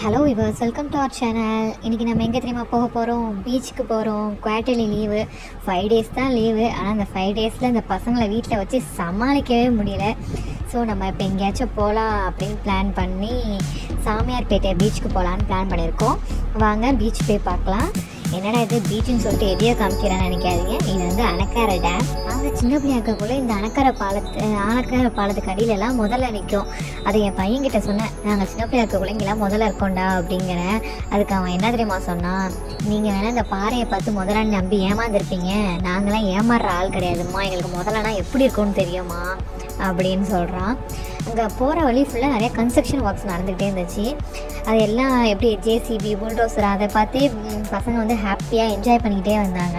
hello viewers welcome to our channel இன்றைக்கி நம்ம எங்கே தெரியுமா போக போகிறோம் பீச்சுக்கு போகிறோம் குவார்டர்லி லீவு ஃபைவ் டேஸ் தான் லீவு ஆனால் அந்த ஃபைவ் டேஸில் இந்த பசங்களை வீட்டில் வச்சு சமாளிக்கவே முடியல ஸோ நம்ம இப்போ எங்கேயாச்சும் போகலாம் அப்படின்னு பிளான் பண்ணி சாமியார்பேட்டை பீச்சுக்கு போகலான்னு பிளான் பண்ணியிருக்கோம் வாங்க பீச் போய் பார்க்கலாம் என்னடா இது பீச்சுன்னு சொல்லிட்டு எதையோ காமிக்கிறேன்னு நினைக்காதீங்க இது வந்து அணக்கார டேம் நாங்கள் சின்ன பிள்ளையா இருக்கக்குள்ள இந்த அணக்கார பாலத்து அணக்கார பாலத்துக்கு அடியிலலாம் முதல்ல நிற்கும் அதை என் பையன்கிட்ட சொன்னேன் நாங்கள் சின்ன பிள்ளையா இருக்கக்குள்ள இங்கெல்லாம் முதல்ல இருக்கோம்டா அப்படிங்கிறேன் அதுக்கு அவன் என்ன தெரியுமா சொன்னான் நீங்கள் வேணால் இந்த பாறையை பார்த்து முதல்ல நம்பி ஏமாந்துருப்பீங்க நாங்களாம் ஏமாறுற ஆள் கிடையாதும்மா எங்களுக்கு முதல்லனா எப்படி இருக்கும்னு தெரியுமா அப்படின்னு சொல்கிறான் அங்கே போகிற வழி ஃபுல்லாக நிறைய கன்ஸ்ட்ரக்ஷன் ஒர்க்ஸ் நடந்துக்கிட்டே இருந்துச்சு அது எல்லாம் எப்படி ஜேசிபி புல்டோசர் அதை பார்த்து ம், பசங்க வந்து ஹாப்பியாக என்ஜாய் பண்ணிக்கிட்டே வந்தாங்க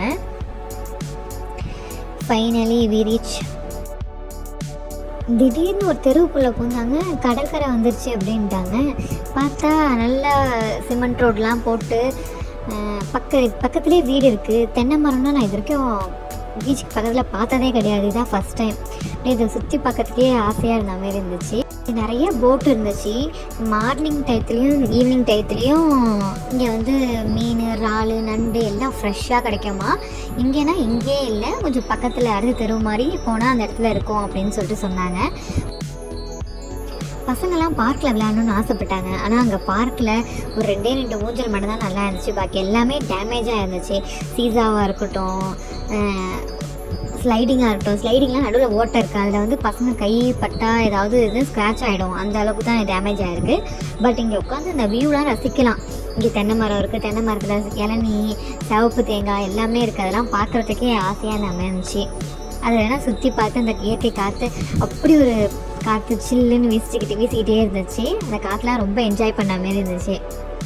ஃபைனலி வி ரீச் திடீர்னு ஒரு தெருவுக்குள்ளே போனாங்க கடற்கரை வந்துருச்சு அப்படின்ட்டாங்க பார்த்தா நல்லா சிமெண்ட் ரோட்லாம் போட்டு அஹ், பக்க பக்கத்துலேயே வீடு இருக்குது தென்னை மரம்னா நான் இது வரைக்கும் பீச்சுக்கு பக்கத்தில் பார்த்ததே கிடையாது இதுதான் ஃபஸ்ட் டைம் அப்படியே இதை சுற்றி பக்கத்துலேயே ஆசையாக இருந்த மாதிரி இருந்துச்சு நிறைய போட் இருந்துச்சு மார்னிங் டயத்துலேயும் ஈவினிங் டயத்துலேயும் இங்கே வந்து மீன் இறால் நண்டு எல்லாம் ஃப்ரெஷ்ஷாக கிடைக்குமா இங்கேனா இங்கே இல்லை கொஞ்சம் பக்கத்தில் அடுத்த தெரு மாதிரி போனால் அந்த இடத்துல இருக்கும் அப்படின்னு சொல்லிட்டு சொன்னாங்க பசங்கள்லாம் பார்க்கில் விளையாடணும்னு ஆசைப்பட்டாங்க ஆனால் அங்கே பார்க்கில் ஒரு ரெண்டே ரெண்டு ஊஞ்சல் மட்டும் தான் நல்லா இருந்துச்சு பாக்கி எல்லாமே டேமேஜாக இருந்துச்சு சீசாவாக இருக்கட்டும் ஸ்லைடிங்காக இருக்கட்டும் ஸ்லைடிங்லாம் நடுவில் ஓட்டை இருக்குது அதில் வந்து பசங்க கை பட்டா ஏதாவது இது ஸ்க்ராட்ச் ஆகிடும் அந்த அளவுக்கு தான் டேமேஜ் ஆகிருக்கு பட் இங்கே உட்காந்து அந்த வியூலாம் ரசிக்கலாம் இங்கே தென்னை மரம் இருக்குது தென்னை மரத்தில் இளநீ சிவப்பு தேங்காய் எல்லாமே இருக்குது அதெல்லாம் பார்க்குறதுக்கே ஆசையாக நம்ம இருந்துச்சு அதை வேணால் சுற்றி பார்த்து அந்த இயற்கை காற்று அப்படி ஒரு காற்று சில்லுன்னு வீசிக்கிட்டு வீசிக்கிட்டே இருந்துச்சு அந்த காற்றுலாம் ரொம்ப என்ஜாய் பண்ண மாதிரி இருந்துச்சு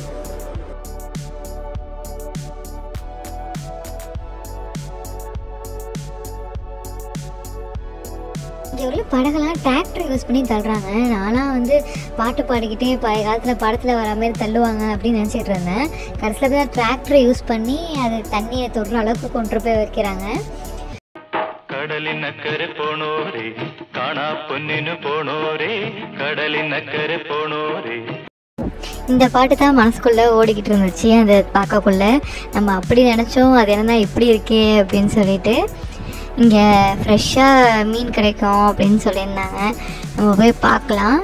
இங்கே உள்ள படகெல்லாம் டிராக்டர் யூஸ் பண்ணி தள்ளுறாங்க நான்லாம் வந்து பாட்டு பாடிக்கிட்டே பழைய காலத்தில் படத்தில் வர மாதிரி தள்ளுவாங்க அப்படின்னு நினச்சிட்டு இருந்தேன் கடைசியில் தான் டிராக்டரை யூஸ் பண்ணி அது தண்ணியை தொடுற அளவுக்கு கொண்டு போய் வைக்கிறாங்க ಕಡಲಿನಕ್ಕರೆ ಪೋಣೋರೆ ಕಾಣಾ ಪೊನ್ನಿನು ಪೋಣೋರೆ ಕಡಲಿನಕ್ಕರೆ ಪೋಣೋರೆ இந்த பாட்டு தான் மனசுக்குள்ளே ஓடிக்கிட்டு இருந்துச்சு அதை பார்க்கக்குள்ள நம்ம அப்படி நினச்சோம் அது என்னன்னா இப்படி இருக்கே அப்படின்னு சொல்லிட்டு இங்கே ஃப்ரெஷ்ஷாக மீன் கிடைக்கும் அப்படின்னு சொல்லியிருந்தாங்க நம்ம போய் பார்க்கலாம்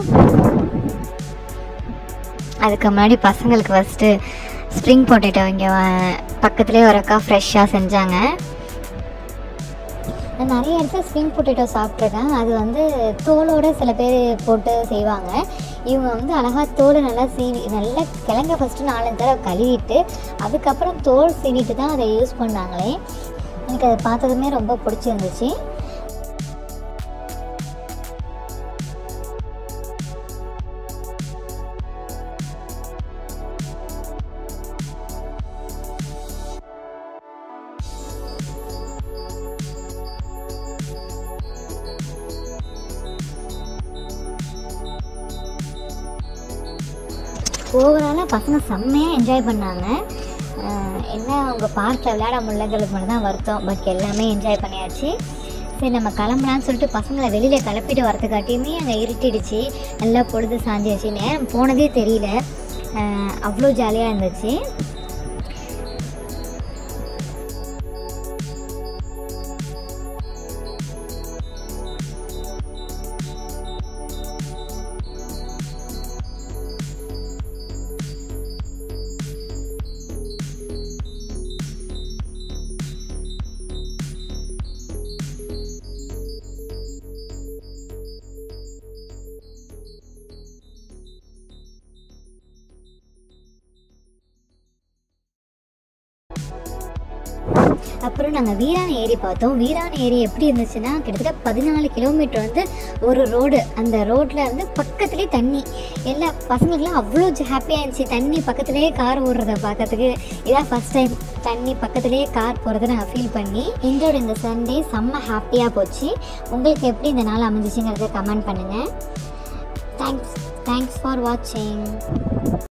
அதுக்கு முன்னாடி பசங்களுக்கு ஃபஸ்ட்டு ஸ்ப்ரிங் பொட்டேட்டோ இங்கே பக்கத்துலேயே ஒரு அக்கா ஃப்ரெஷ்ஷாக செஞ்சாங்க நான் நிறைய இடத்துல ஸ்ப்ரிங் பொட்டேட்டோ சாப்பிட்ருக்கேன் அது வந்து தோலோட சில பேர் போட்டு செய்வாங்க இவங்க வந்து அழகாக தோலை நல்லா சீவி நல்லா கிழங்க ஃபஸ்ட்டு நாலஞ்சு தடவை கழுவிட்டு அதுக்கப்புறம் தோல் சீவிட்டு தான் அதை யூஸ் பண்ணாங்களே எனக்கு அதை பார்த்ததுமே ரொம்ப பிடிச்சிருந்துச்சு ஓவராலாக பசங்க செம்மையாக என்ஜாய் பண்ணாங்க அஹ் என்ன அவங்க பார்க்கில் விளையாட முடியலங்கிறது மட்டும் தான் வருத்தம் பட் எல்லாமே என்ஜாய் பண்ணியாச்சு சரி நம்ம கிளம்பலான்னு சொல்லிட்டு பசங்களை வெளியில் கிளப்பிட்டு வரதுக்காட்டியுமே அங்கே இருட்டிடுச்சு நல்லா பொழுது சாஞ்சிடுச்சு நேரம் போனதே தெரியல அஹ் அவ்வளோ ஜாலியாக இருந்துச்சு அப்புறம் நாங்கள் வீரான ஏரி பார்த்தோம் வீரான ஏரி எப்படி இருந்துச்சுன்னா கிட்டத்தட்ட பதினாலு கிலோமீட்டர் வந்து ஒரு ரோடு அந்த ரோட்டில் வந்து பக்கத்துலேயே தண்ணி எல்லா பசங்களுக்குலாம் அவ்வளோ ஹாப்பியாக இருந்துச்சு தண்ணி பக்கத்துலேயே கார் ஓடுறத பார்க்கறதுக்கு இதான் ஃபஸ்ட் டைம் தண்ணி பக்கத்துலேயே கார் போகிறத நாங்கள் ஃபீல் பண்ணி எங்களோட இந்த சண்டே செம்ம ஹாப்பியாக போச்சு உங்களுக்கு எப்படி இந்த நாள் அமைஞ்சிச்சுங்கிறத கமெண்ட் பண்ணுங்கள் தேங்க்ஸ் தேங்க்ஸ் ஃபார் வாட்சிங்